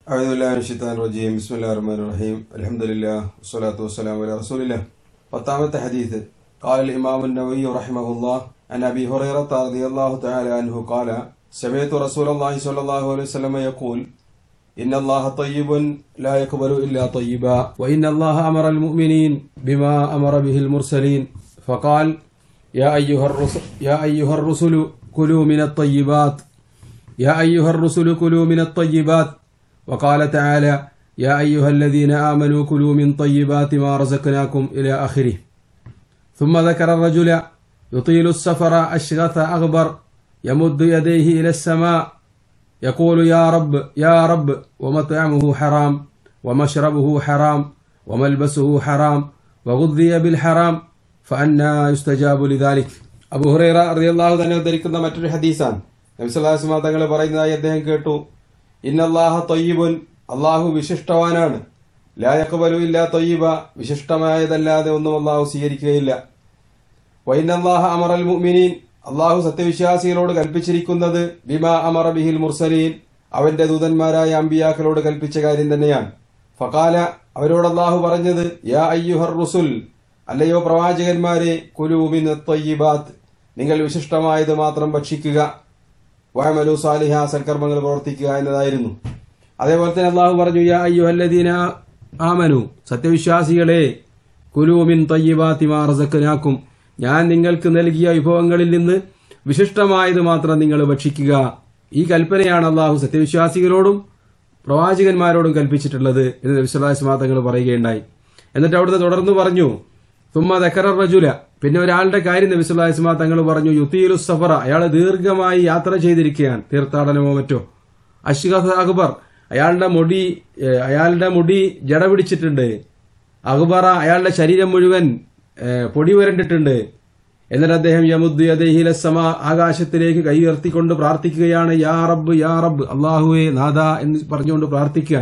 أعوذ بالله من الشيطان الرجيم بسم الله الرحمن الرحيم الحمد لله والصلاة والسلام على رسول الله പത്താമത്തെ ഹദീസ് قال الإمام النووي رحمه الله عن أبي هريرة رضي الله تعالى عنه قال سمعت رسول الله صلى الله عليه وسلم يقول إن الله طيب لا يقبل إلا طيبا وإن الله أمر المؤمنين بما أمر به المرسلين فقال يا أيها الرسل يا أيها الرسل كلوا من الطيبات يا أيها الرسل كلوا من الطيبات وقال تعالى يا أيها الذين آمنوا كلوا من طيبات ما رزقناكم إلى آخره ثم ذكر الرجل يطيل السفر أشغث أغبر يمد يديه إلى السماء يقول يا رب يا رب ومطعمه حرام ومشربه حرام وملبسه حرام وغذي بالحرام فأنا يستجاب لذلك അബു ഹുറൈറ റളിയല്ലാഹു തന്നെ ഉദ്ധരിക്കുന്ന മറ്റൊരു ഹദീസാണ് നബി സല്ലല്ലാഹു അലൈഹി വസല്ലം തങ്ങൾ പറയുന്നതായി അദ്ദേഹം കേട്ടു ഇന്നല്ലാഹ തൊയ്യിബുൻ അള്ളാഹു വിശിഷ്ടവാനാണ് ലാ യഖ്ബലു ഇല്ലാ തൊയ്യിബ വിശിഷ്ടമായതല്ലാതെ ഒന്നും അള്ളാഹു സ്വീകരിക്കുകയില്ല വൈനല്ലാഹ അമറൽ മുഅ്മിനീൻ അള്ളാഹു സത്യവിശ്വാസികളോട് കൽപ്പിച്ചിരിക്കുന്നത് ബിമാ അമറ ബിഹിൽ മുർസലീൻ അവന്റെ ദൂതന്മാരായ അമ്പിയാക്കളോട് കൽപ്പിച്ച കാര്യം തന്നെയാണ് ഫകാല അവരോട് അള്ളാഹു പറഞ്ഞത് യാ അയ്യുഹർ റുസുൽ അല്ലയോ പ്രവാചകന്മാരെ കുലൂമിൻ ത്വയ്യിബാത്ത് നിങ്ങൾ വിശിഷ്ടമായത് മാത്രം ഭക്ഷിക്കുക വഅമലു സാലിഹ സൽക്കർമ്മങ്ങൾ പ്രവർത്തിക്കുക എന്നതായിരുന്നു അതേപോലെ തന്നെ അള്ളാഹു പറഞ്ഞു യാ അയ്യുഹല്ലദീന ആമനു സത്യവിശ്വാസികളെ കുലൂമിൻ ത്വയ്യിബാത്തി മാ റസഖ്നാക്കും ഞാൻ നിങ്ങൾക്ക് നൽകിയ വിഭവങ്ങളിൽ നിന്ന് വിശിഷ്ടമായത് മാത്രം നിങ്ങൾ ഭക്ഷിക്കുക ഈ കൽപ്പനയാണ് അള്ളാഹു സത്യവിശ്വാസികളോടും പ്രവാചകന്മാരോടും കൽപ്പിച്ചിട്ടുള്ളത് എന്ന് വിശ്വാസമാ തങ്ങൾ പറയുകയുണ്ടായി എന്നിട്ട് അവിടുന്ന് തുടർന്ന് പറഞ്ഞു തുമ്മ ദക്കറ റജുല പിന്നെ ഒരാളുടെ കാര്യം നബിസുല്ലാസ്മാ തങ്ങൾ പറഞ്ഞു യുത്തീലു സഫറ അയാൾ ദീർഘമായി യാത്ര ചെയ്തിരിക്കുകയാണ് തീർത്ഥാടനമോ മറ്റോ അഷ്ഗഫ് അക്ബർ അയാളുടെ മുടി ഏഹ്, അയാളുടെ മുടി ജട പിടിച്ചിട്ടുണ്ട് അക്ബറ അയാളുടെ ശരീരം മുഴുവൻ ഏഹ്, പൊടി വരണ്ടിട്ടുണ്ട് എന്നിട്ട് അദ്ദേഹം യമുദ്ദു യദൈഹില സമ ആകാശത്തിലേക്ക് കൈ ഉയർത്തിക്കൊണ്ട് പ്രാർത്ഥിക്കുകയാണ് യാ റബ്ബ് യാ റബ്ബ് അള്ളാഹുവേ നാദ എന്ന് പറഞ്ഞുകൊണ്ട് പ്രാർത്ഥിക്കാൻ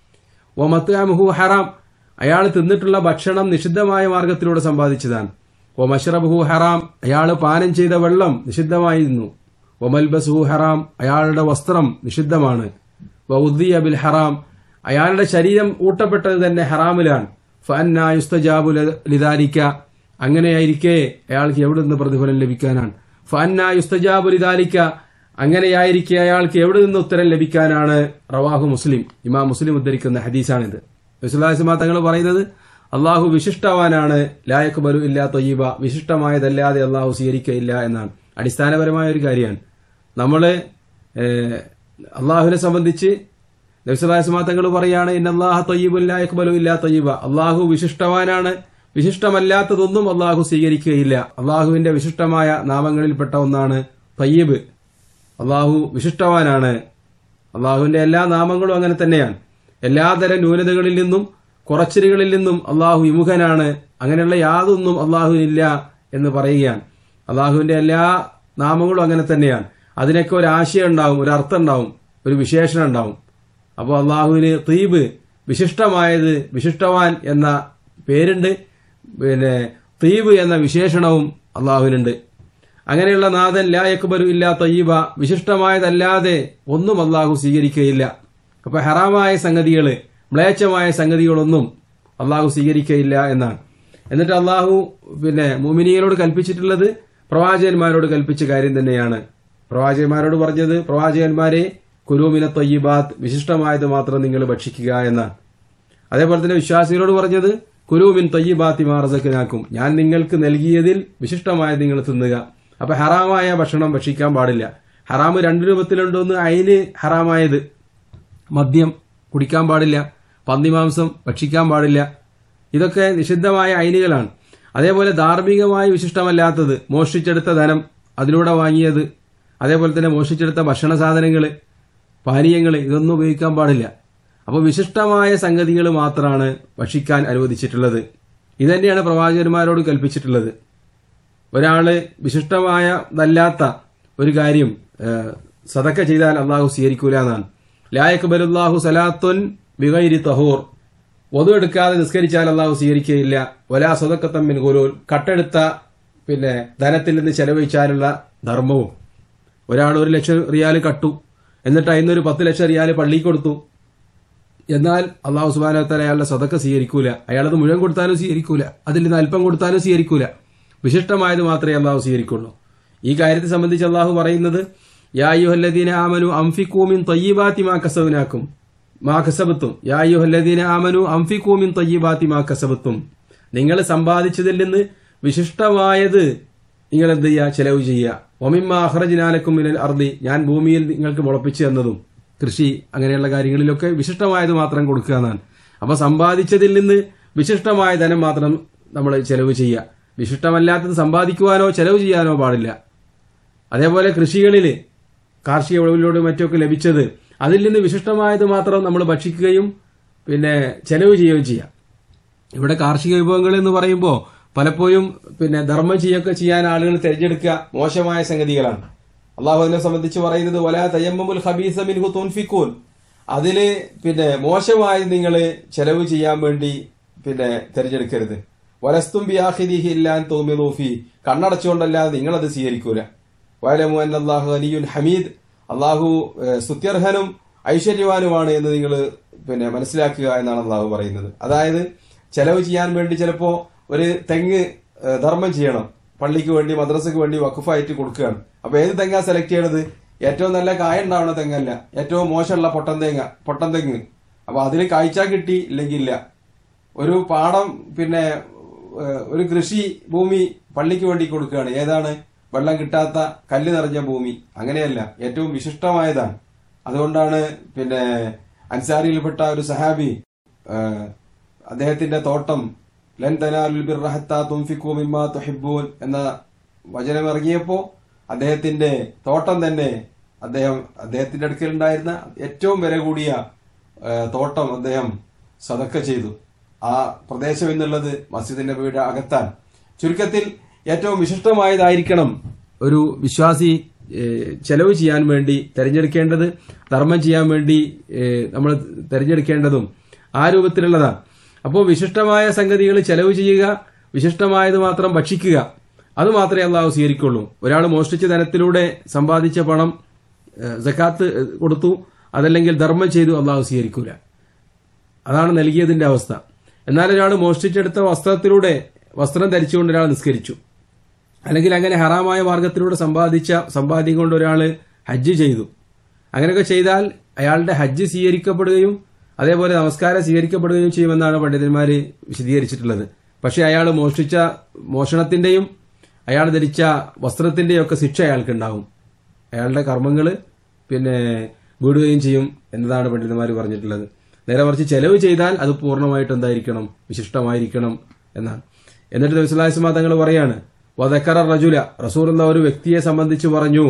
ഒമത്തുഹു ഹറാം അയാൾ തിന്നിട്ടുള്ള ഭക്ഷണം നിഷിദ്ധമായ മാർഗത്തിലൂടെ സമ്പാദിച്ചതാണ് ഒ മഷറബുഹു ഹറാം അയാൾ പാനം ചെയ്ത വെള്ളം നിഷിദ്ധമായിരുന്നു ഒമൽബസുഹു ഹറാം അയാളുടെ വസ്ത്രം നിഷിദ്ധമാണ് വൗദ്ദിയ ബിൽ ഹറാം അയാളുടെ ശരീരം ഊട്ടപ്പെട്ടത് തന്നെ ഹറാമിലാണ് ഫഅന്ന യുസ്തജാബു ല- ലിദാലിക്ക അങ്ങനെയായിരിക്കെ അയാൾക്ക് എവിടെ നിന്ന് പ്രതിഫലം ലഭിക്കാനാണ് ഫഅന്ന യുസ്തജാബു ലിദാലിക്ക അങ്ങനെയായിരിക്കെ അയാൾക്ക് എവിടെ നിന്ന് ഉത്തരം ലഭിക്കാനാണ് റവാഹു മുസ്ലിം ഇമാം മുസ്ലിം ഉദ്ധരിക്കുന്ന ഹദീസാണിത് വിസുലാസിമ തങ്ങൾ പറയുന്നത് അള്ളാഹു വിശിഷ്ടവാനാണ് ലായക്ക് ബലു ഇല്ലാ തൊയ്യബ വിശിഷ്ടമായതല്ലാതെ അള്ളാഹു സ്വീകരിക്കയില്ല എന്നാണ് അടിസ്ഥാനപരമായ ഒരു കാര്യമാണ് നമ്മള് ഏഹ്, അള്ളാഹുവിനെ സംബന്ധിച്ച് നബിസ്വലാസ്മാ തങ്ങൾ പറയാണ് ഇന്നല്ലാഹ തൊയ്യബുല്ലായക്ബലു ഇല്ലാ തൊയ്യബ അള്ളാഹു വിശിഷ്ടവാനാണ് വിശിഷ്ടമല്ലാത്തതൊന്നും അള്ളാഹു സ്വീകരിക്കുകയില്ല അള്ളാഹുവിന്റെ വിശിഷ്ടമായ നാമങ്ങളിൽപ്പെട്ട ഒന്നാണ് തയ്യബ് അള്ളാഹു വിശിഷ്ടവാനാണ് അള്ളാഹുവിന്റെ എല്ലാ നാമങ്ങളും അങ്ങനെ തന്നെയാണ് എല്ലാതരം ന്യൂനതകളിൽ നിന്നും കുറച്ചിലുകളിൽ നിന്നും അള്ളാഹു വിമുഖനാണ് അങ്ങനെയുള്ള യാതൊന്നും അള്ളാഹുവിനില്ല എന്ന് പറയുകയാണ് അള്ളാഹുവിന്റെ എല്ലാ നാമങ്ങളും അങ്ങനെ തന്നെയാണ് അതിനൊക്കെ ഒരു ആശയം ഉണ്ടാവും ഒരു അർത്ഥം ഉണ്ടാവും ഒരു വിശേഷണം ഉണ്ടാവും അപ്പോൾ അള്ളാഹുവിന് തീബ് വിശിഷ്ടമായത് വിശിഷ്ടവാൻ എന്ന പേരുണ്ട് പിന്നെ തീബ് എന്ന വിശേഷണവും അള്ളാഹുവിനുണ്ട് അങ്ങനെയുള്ള നാഥൻ ലാ യക്ബലു ഇല്ലാ തയ്യബ വിശിഷ്ടമായതല്ലാതെ ഒന്നും അള്ളാഹു സ്വീകരിക്കുകയില്ല അപ്പൊ ഹറാമായ സംഗതികള് മ്ലേച്ഛമായ സംഗതികളൊന്നും അള്ളാഹു സ്വീകരിക്കുകയില്ല എന്നാണ് എന്നിട്ട് അള്ളാഹു പിന്നെ മുമിനിയലോട് കൽപ്പിച്ചിട്ടുള്ളത് പ്രവാചകന്മാരോട് കൽപ്പിച്ച കാര്യം തന്നെയാണ് പ്രവാചകന്മാരോട് പറഞ്ഞത് പ്രവാചകന്മാരെ കുലൂമിന തൊയ്യബാത്ത് വിശിഷ്ടമായത് മാത്രം നിങ്ങൾ ഭക്ഷിക്കുക എന്നാണ് അതേപോലെ തന്നെ വിശ്വാസികളോട് പറഞ്ഞത് കുലൂമിൻ തൊയ്യബാത്തി മാറസക്കിനാക്കും ഞാൻ നിങ്ങൾക്ക് നൽകിയതിൽ വിശിഷ്ടമായത് നിങ്ങൾ തിന്നുക അപ്പൊ ഹറാമായ ഭക്ഷണം ഭക്ഷിക്കാൻ പാടില്ല ഹറാമ് രണ്ടു രൂപത്തിലുണ്ടോന്ന് അയിന് ഹറാമായത് മദ്യം കുടിക്കാൻ പാടില്ല പന്നിമാംസം ഭക്ഷിക്കാൻ പാടില്ല ഇതൊക്കെ നിഷിദ്ധമായ അയിനുകളാണ് അതേപോലെ ധാർമ്മികമായി വിശിഷ്ടമല്ലാത്തത് മോഷ്ടിച്ചെടുത്ത ധനം അതിലൂടെ വാങ്ങിയത് അതേപോലെ തന്നെ മോഷ്ടിച്ചെടുത്ത ഭക്ഷണ സാധനങ്ങൾ പാനീയങ്ങൾ ഇതൊന്നും ഉപയോഗിക്കാൻ പാടില്ല അപ്പോൾ വിശിഷ്ടമായ സംഗതികൾ മാത്രമാണ് ഭക്ഷിക്കാൻ അനുവദിച്ചിട്ടുള്ളത് ഇതന്നെയാണ് പ്രവാചകന്മാരോട് കൽപ്പിച്ചിട്ടുള്ളത് ഒരാള് വിശിഷ്ടമായതല്ലാത്ത ഒരു കാര്യം ഏഹ്, സദക്ക ചെയ്താൽ അള്ളാഹു സ്വീകരിക്കൂല എന്നാണ് ലായക് ബലുല്ലാഹു സലാത്തുൻ ബിഗൈരി തഹൂർ വധു എടുക്കാതെ നിസ്കരിച്ചാൽ അള്ളാഹു സ്വീകരിക്കുകയില്ല വലാ സ്വതക്കത്തമ്മിൻ ഗുരുൽ കട്ടെടുത്ത പിന്നെ ധനത്തിൽ നിന്ന് ചെലവഴിച്ചാലുള്ള ധർമ്മവും ഒരാൾ ഒരു ലക്ഷം റിയാൽ കട്ടു എന്നിട്ട് അതിനൊരു പത്ത് ലക്ഷം റിയാൽ പള്ളിക്ക് കൊടുത്തു എന്നാൽ അള്ളാഹു സുബാനത്താൽ അയാളുടെ സ്വതക്ക സ്വീകരിക്കൂല അയാളത് മുഴുവൻ കൊടുത്താലും സ്വീകരിക്കൂല അതിൽ നിന്ന് അല്പം കൊടുത്താലും സ്വീകരിക്കൂല വിശിഷ്ടമായത് മാത്രമേ അള്ളാഹു സ്വീകരിക്കുള്ളൂ ഈ കാര്യത്തെ സംബന്ധിച്ച് അള്ളാഹു പറയുന്നത് യായുഹല്ലദീന ആമനു അംഫിക്കൂമിൻ തയ്യബാത്തി മാ കസവനാക്കും മാ കസബത്തും യായുഹല്ലദീന ആമനു അംഫിക്കൂമിൻ തയ്യബാത്തി മാ കസബത്തും നിങ്ങൾ സമ്പാദിച്ചതിൽ നിന്ന് വിശിഷ്ടമായത് നിങ്ങൾ എന്ത് ചെയ്യുക ചെലവ് ചെയ്യുക ഒമിമ്മ അഹ്റജിനാലക്കും മിനൽ അർദി ഞാൻ ഭൂമിയിൽ നിങ്ങൾക്ക് മുളപ്പിച്ചു തന്നതും കൃഷി അങ്ങനെയുള്ള കാര്യങ്ങളിലൊക്കെ വിശിഷ്ടമായത് മാത്രം കൊടുക്കുക എന്നാണ് അപ്പൊ സമ്പാദിച്ചതിൽ നിന്ന് വിശിഷ്ടമായ ധനം മാത്രം നമ്മൾ ചെലവ് ചെയ്യുക വിശിഷ്ടമല്ലാത്തത് സമ്പാദിക്കുവാനോ ചെലവ് ചെയ്യാനോ പാടില്ല അതേപോലെ കൃഷികളിൽ കാർഷിക വിളവിലൂടെ മറ്റൊക്കെ ലഭിച്ചത് അതിൽ നിന്ന് വിശിഷ്ടമായത് മാത്രം നമ്മൾ ഭക്ഷിക്കുകയും പിന്നെ ചെലവ് ചെയ്യുകയും ചെയ്യാം ഇവിടെ കാർഷിക വിഭവങ്ങൾ എന്ന് പറയുമ്പോൾ പലപ്പോഴും പിന്നെ ധർമ്മം ചെയ്യൊക്കെ ചെയ്യാൻ ആളുകൾ തിരഞ്ഞെടുക്കുക മോശമായ സംഗതികളാണ് അള്ളാഹു അതിനെ സംബന്ധിച്ച് പറയുന്നത് വല തയ്യമ്മുൽ ഹബീസ മിൻഹു തുൻഫിക്കൂൻ അതില് പിന്നെ മോശമായി നിങ്ങൾ ചെലവ് ചെയ്യാൻ വേണ്ടി പിന്നെ തിരഞ്ഞെടുക്കരുത് വലസ്തും ബിയാഹിദിഹി ഇല്ലാൻ തോമിനൂഫി കണ്ണടച്ചുകൊണ്ടല്ലാതെ നിങ്ങൾ അത് സ്വീകരിക്കൂല വലമു അൻ അള്ളാഹു അലിയുൻ ഹമീദ് അള്ളാഹു ഏഹ്, സ്തുത്യർഹനും ഐശ്വര്യവാനുമാണ് എന്ന് നിങ്ങൾ പിന്നെ മനസ്സിലാക്കുക എന്നാണ് അള്ളാഹു പറയുന്നത് അതായത് ചെലവ് ചെയ്യാൻ വേണ്ടി ചിലപ്പോ ഒരു തെങ്ങ് ഏഹ്, ധർമ്മം ചെയ്യണം പള്ളിക്ക് വേണ്ടി മദ്രസക്ക് വേണ്ടി വഖഫായിട്ട് കൊടുക്കുകയാണ് അപ്പൊ ഏത് തെങ്ങാ സെലക്ട് ചെയ്യണത് ഏറ്റവും നല്ല കായ ഉണ്ടാവുന്ന തെങ്ങല്ല ഏറ്റവും മോശമുള്ള പൊട്ടൻ തേങ്ങ പൊട്ടൻ തെങ്ങ് അപ്പൊ അതിന് കായ്ച്ച കിട്ടി ഇല്ലെങ്കിൽ ഇല്ല ഒരു പാടം പിന്നെ ഏഹ്, ഒരു കൃഷി ഭൂമി പള്ളിക്ക് വേണ്ടി കൊടുക്കുകയാണ് ഏതാണ് വെള്ളം കിട്ടാത്ത കല്ല് നിറഞ്ഞ ഭൂമി അങ്ങനെയല്ല ഏറ്റവും വിശിഷ്ടമായതാണ് അതുകൊണ്ടാണ് പിന്നെ അൻസാരിയിൽപ്പെട്ട ഒരു സഹാബി ഏഹ്, അദ്ദേഹത്തിന്റെ തോട്ടം ലൻ തനാലുൽ ബിർറ ഹത്താ തുൻഫിക്കൂ മിമ്മാ തുഹിബ്ബൂൻ എന്ന വചനം ഇറങ്ങിയപ്പോ അദ്ദേഹത്തിന്റെ തോട്ടം തന്നെ അദ്ദേഹം അദ്ദേഹത്തിന്റെ അടുക്കൽ ഉണ്ടായിരുന്ന ഏറ്റവും വില കൂടിയ ഏഹ്, തോട്ടം അദ്ദേഹം സതക്ക ചെയ്തു ആ പ്രദേശം എന്നുള്ളത് മസ്ജിദിന്റെ വീട് അകത്താൻ ചുരുക്കത്തിൽ ഏറ്റവും വിശിഷ്ടമായതായിരിക്കണം ഒരു വിശ്വാസി ഏഹ്, ചെലവ് ചെയ്യാൻ വേണ്ടി തെരഞ്ഞെടുക്കേണ്ടത് ധർമ്മം ചെയ്യാൻ വേണ്ടി നമ്മൾ തെരഞ്ഞെടുക്കേണ്ടതും ആ രൂപത്തിലുള്ളതാണ് അപ്പോൾ വിശിഷ്ടമായ സംഗതികൾ ചെലവ് ചെയ്യുക വിശിഷ്ടമായത് മാത്രം ഭക്ഷിക്കുക അത് മാത്രമേ അള്ളാഹു സ്വീകരിക്കുള്ളൂ ഒരാൾ മോഷ്ടിച്ച ധനത്തിലൂടെ സമ്പാദിച്ച പണം ഏഹ്, സക്കാത്ത് കൊടുത്തു അതല്ലെങ്കിൽ ധർമ്മം ചെയ്തു അള്ളാഹു സ്വീകരിക്കൂല അതാണ് നൽകിയതിന്റെ അവസ്ഥ എന്നാൽ ഒരാൾ മോഷ്ടിച്ചെടുത്ത വസ്ത്രത്തിലൂടെ വസ്ത്രം ധരിച്ചുകൊണ്ട് ഒരാൾ നിസ്കരിച്ചു അല്ലെങ്കിൽ അങ്ങനെ ഹറാമായ മാർഗത്തിലൂടെ സമ്പാദിച്ച സമ്പാദ്യം കൊണ്ട് ഒരാൾ ഹജ്ജ് ചെയ്തു അങ്ങനെയൊക്കെ ചെയ്താൽ അയാളുടെ ഹജ്ജ് സ്വീകരിക്കപ്പെടുകയും അതേപോലെ നമസ്കാരം സ്വീകരിക്കപ്പെടുകയും ചെയ്യുമെന്നാണ് പണ്ഡിതന്മാർ വിശദീകരിച്ചിട്ടുള്ളത് പക്ഷേ അയാൾ മോഷ്ടിച്ച മോഷണത്തിന്റെയും അയാൾ ധരിച്ച വസ്ത്രത്തിന്റെയും ഒക്കെ ശിക്ഷ അയാൾക്ക് ഉണ്ടാവും അയാളുടെ കർമ്മങ്ങൾ പിന്നെ വീടുകയും ചെയ്യും എന്നതാണ് പണ്ഡിതന്മാർ പറഞ്ഞിട്ടുള്ളത് നേരെ മറിച്ച് ചെലവ് ചെയ്താൽ അത് പൂർണ്ണമായിട്ട് എന്തായിരിക്കണം വിശിഷ്ടമായിരിക്കണം എന്നാണ് എന്നിട്ട് നബിസ്വല്ലാസ്മാ തങ്ങൾ പറയാണ് വദക്കറ റജുല റസൂലുള്ള ഒരു വ്യക്തിയെ സംബന്ധിച്ച് പറഞ്ഞു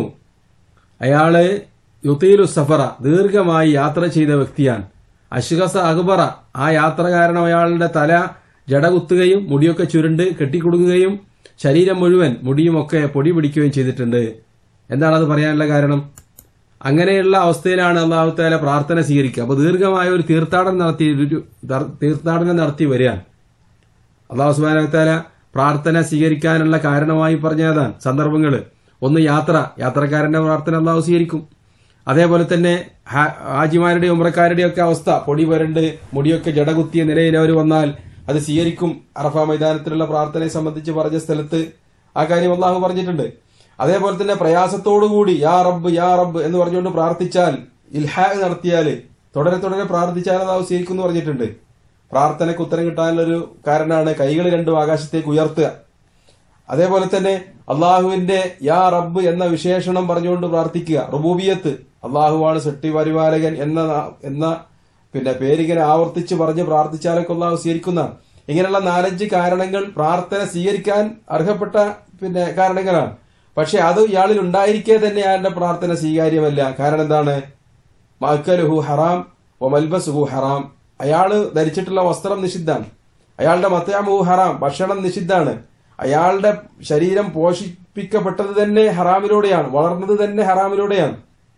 അയാള് യുത്തീലു സഫറ ദീർഘമായി യാത്ര ചെയ്ത വ്യക്തിയാണ് അഷ്ഖസ അക്ബറ ആ യാത്ര കാരണം അയാളുടെ തല ജടകുത്തുകയും മുടിയൊക്കെ ചുരുണ്ട് കെട്ടിക്കൊടുക്കുകയും ശരീരം മുഴുവൻ മുടിയുമൊക്കെ പൊടി പിടിക്കുകയും ചെയ്തിട്ടുണ്ട് എന്താണ് അത് പറയാനുള്ള കാരണം അങ്ങനെയുള്ള അവസ്ഥയിലാണ് അള്ളാഹു താല പ്രാർത്ഥന സ്വീകരിക്കുക അപ്പൊ ദീർഘമായ ഒരു തീർത്ഥാടനം നടത്തി ഒരു ദർ- തീർത്ഥാടനം നടത്തി വരികയാണ് അള്ളാഹു സുബാനത്താല പ്രാർത്ഥന സ്വീകരിക്കാനുള്ള കാരണമായി പറഞ്ഞതാണ് സന്ദർഭങ്ങൾ ഒന്ന് യാത്ര യാത്രക്കാരന്റെ പ്രാർത്ഥന അള്ളാഹു സ്വീകരിക്കും അതേപോലെ തന്നെ ഹാ- ഹാജിമാരുടെയും ഉമ്രക്കാരുടെയും ഒക്കെ അവസ്ഥ പൊടി വരണ്ട് മുടിയൊക്കെ ജടകുത്തിയ നിലയിൽ അവർ വന്നാൽ അത് സ്വീകരിക്കും അറഫ മൈതാനത്തിലുള്ള പ്രാർത്ഥനയെ സംബന്ധിച്ച് പറഞ്ഞ സ്ഥലത്ത് ആ കാര്യം അള്ളാഹു പറഞ്ഞിട്ടുണ്ട് അതേപോലെ തന്നെ പ്രയാസത്തോടുകൂടി യാ റബ്ബ് യാ റബ്ബ് എന്ന് പറഞ്ഞുകൊണ്ട് പ്രാർത്ഥിച്ചാൽ ഇൽഹാ നടത്തിയാൽ തുടരെ തുടരെ പ്രാർത്ഥിച്ചാൽ അള്ളാഹു സ്വീകരിക്കും എന്ന് പറഞ്ഞിട്ടുണ്ട് പ്രാർത്ഥനയ്ക്ക് ഉത്തരം കിട്ടാനുള്ളൊരു കാരണമാണ് കൈകൾ രണ്ടും ആകാശത്തേക്ക് ഉയർത്തുക അതേപോലെ തന്നെ അള്ളാഹുവിന്റെ യാ റബ്ബ് എന്ന വിശേഷണം പറഞ്ഞുകൊണ്ട് പ്രാർത്ഥിക്കുക റുബൂബിയത്ത് അള്ളാഹുവാണ് സൃഷ്ടി പരിപാലകൻ എന്ന നാ- എന്ന പിന്നെ പേരിങ്ങനെ ആവർത്തിച്ച് പറഞ്ഞ് പ്രാർത്ഥിച്ചാലൊക്കെ അള്ളാഹു സ്വീകരിക്കുന്നതാണ് ഇങ്ങനെയുള്ള നാലഞ്ച് കാരണങ്ങൾ പ്രാർത്ഥന സ്വീകരിക്കാൻ അർഹപ്പെട്ട പിന്നെ കാരണങ്ങളാണ് പക്ഷെ അത് ഇയാളിൽ ഉണ്ടായിരിക്കെ തന്നെ അയാളുടെ പ്രാർത്ഥന സ്വീകാര്യമല്ല കാരണം എന്താണ് മക്കലുഹു ഹറാം ഒമൽബസുഹു ഹറാം അയാള് ധരിച്ചിട്ടുള്ള വസ്ത്രം നിഷിദ്ധാണ് അയാളുടെ മത്തയാമുഹു ഹറാം ഭക്ഷണം നിഷിദ്ധാണ് അയാളുടെ ശരീരം പോഷിപ്പിക്കപ്പെട്ടത് തന്നെ ഹറാമിലൂടെയാണ് വളർന്നത് തന്നെ ഹറാമിലൂടെയാണ്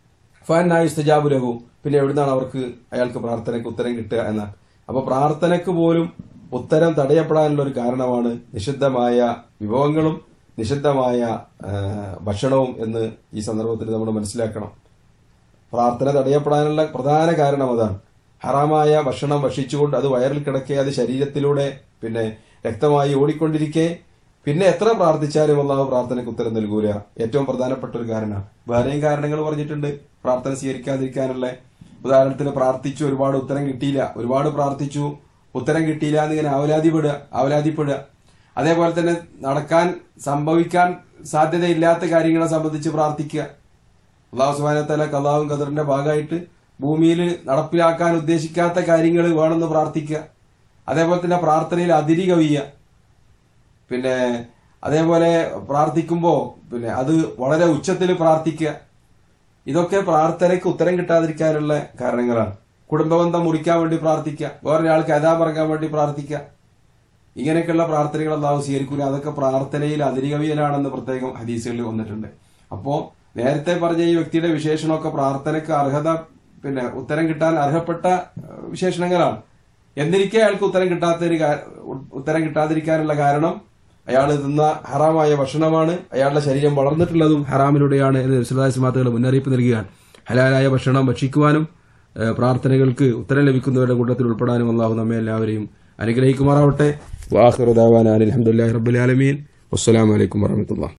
ഫാനായി സ്തജാബുലഹു പിന്നെ എവിടുന്നാണ് അവർക്ക് അയാൾക്ക് പ്രാർത്ഥനയ്ക്ക് ഉത്തരം കിട്ടുക എന്നാണ് അപ്പൊ പ്രാർത്ഥനയ്ക്ക് പോലും ഉത്തരം തടയപ്പെടാനുള്ള ഒരു കാരണമാണ് നിഷിദ്ധമായ വിഭവങ്ങളും നിഷിദ്ധമായ ആ, ഭക്ഷണവും എന്ന് ഈ സന്ദർഭത്തിൽ നമ്മൾ മനസ്സിലാക്കണം പ്രാർത്ഥന തടയപ്പെടാനുള്ള പ്രധാന കാരണം അതാണ് ഹറാമായ ഭക്ഷണം ഭക്ഷിച്ചുകൊണ്ട് അത് വയറിൽ കിടക്കെ അത് ശരീരത്തിലൂടെ പിന്നെ രക്തമായി ഓടിക്കൊണ്ടിരിക്കെ പിന്നെ എത്ര പ്രാർത്ഥിച്ചാലും അള്ളാഹു പ്രാർത്ഥനയ്ക്ക് ഉത്തരം നൽകൂല ഏറ്റവും പ്രധാനപ്പെട്ട ഒരു കാരണമാണ് വേറെയും കാരണങ്ങൾ പറഞ്ഞിട്ടുണ്ട് പ്രാർത്ഥന സ്വീകരിക്കാതിരിക്കാനുള്ള ഉദാഹരണത്തിന് പ്രാർത്ഥിച്ചു ഒരുപാട് ഉത്തരം കിട്ടിയില്ല ഒരുപാട് പ്രാർത്ഥിച്ചു ഉത്തരം കിട്ടിയില്ല എന്നിങ്ങനെ അവലാതിപ്പെടുക അവലാതിപ്പെടുക അതേപോലെ തന്നെ നടക്കാൻ സംഭവിക്കാൻ സാധ്യതയില്ലാത്ത കാര്യങ്ങളെ സംബന്ധിച്ച് പ്രാർത്ഥിക്കുക അള്ളാഹു സുബാനത്തല കലാവും ഖദറിന്റെ ഭാഗമായിട്ട് ഭൂമിയിൽ നടപ്പിലാക്കാൻ ഉദ്ദേശിക്കാത്ത കാര്യങ്ങൾ വേണമെന്ന് പ്രാർത്ഥിക്കുക അതേപോലെ തന്നെ പ്രാർത്ഥനയിൽ അതിരി കവിയുക പിന്നെ അതേപോലെ പ്രാർത്ഥിക്കുമ്പോൾ പിന്നെ അത് വളരെ ഉച്ചത്തിൽ പ്രാർത്ഥിക്കുക ഇതൊക്കെ പ്രാർത്ഥനയ്ക്ക് ഉത്തരം കിട്ടാതിരിക്കാനുള്ള കാരണങ്ങളാണ് കുടുംബബന്ധം മുറിക്കാൻ വേണ്ടി പ്രാർത്ഥിക്കുക വേറൊരാൾക്ക് അതാ പറയാൻ വേണ്ടി പ്രാർത്ഥിക്കുക ഇങ്ങനെയൊക്കെയുള്ള പ്രാർത്ഥനകൾ അള്ളാഹു സ്വീകരിക്കൂല അതൊക്കെ പ്രാർത്ഥനയിൽ അതിരികവിയലാണെന്ന് പ്രത്യേകം ഹദീസുകളിൽ വന്നിട്ടുണ്ട് അപ്പോ നേരത്തെ പറഞ്ഞ ഈ വ്യക്തിയുടെ വിശേഷണമൊക്കെ പ്രാർത്ഥനയ്ക്ക് അർഹത പിന്നെ ഉത്തരം കിട്ടാൻ അർഹപ്പെട്ട ഏഹ്, വിശേഷണങ്ങളാണ് എന്നിരിക്കെ അയാൾക്ക് ഉത്തരം കിട്ടാത്തൊരു കാ- ഉത്തരം കിട്ടാതിരിക്കാനുള്ള കാരണം അയാൾ തിന്ന ഹറാമായ ഭക്ഷണമാണ് അയാളുടെ ശരീരം വളർന്നിട്ടുള്ളതും ഹറാമിലൂടെയാണ് എന്ന് വിശദാസ്മാത്തുകൾ മുന്നറിയിപ്പ് നൽകുകയാണ് ഹലാലായ ഭക്ഷണം ഭക്ഷിക്കുവാനും ഏഹ്, പ്രാർത്ഥനകൾക്ക് ഉത്തരം ലഭിക്കുന്നവരുടെ കൂട്ടത്തിൽ ഉൾപ്പെടാനും അള്ളാഹു നമ്മെ എല്ലാവരെയും അനുഗ്രഹിക്കുമാറാവട്ടെ വാഹുറുദാവാൻ അലഹമുല്ലാ റബ്ബുലാലമീൻ വസ്സലാമലൈക്കും വാഹമത്തുള്ള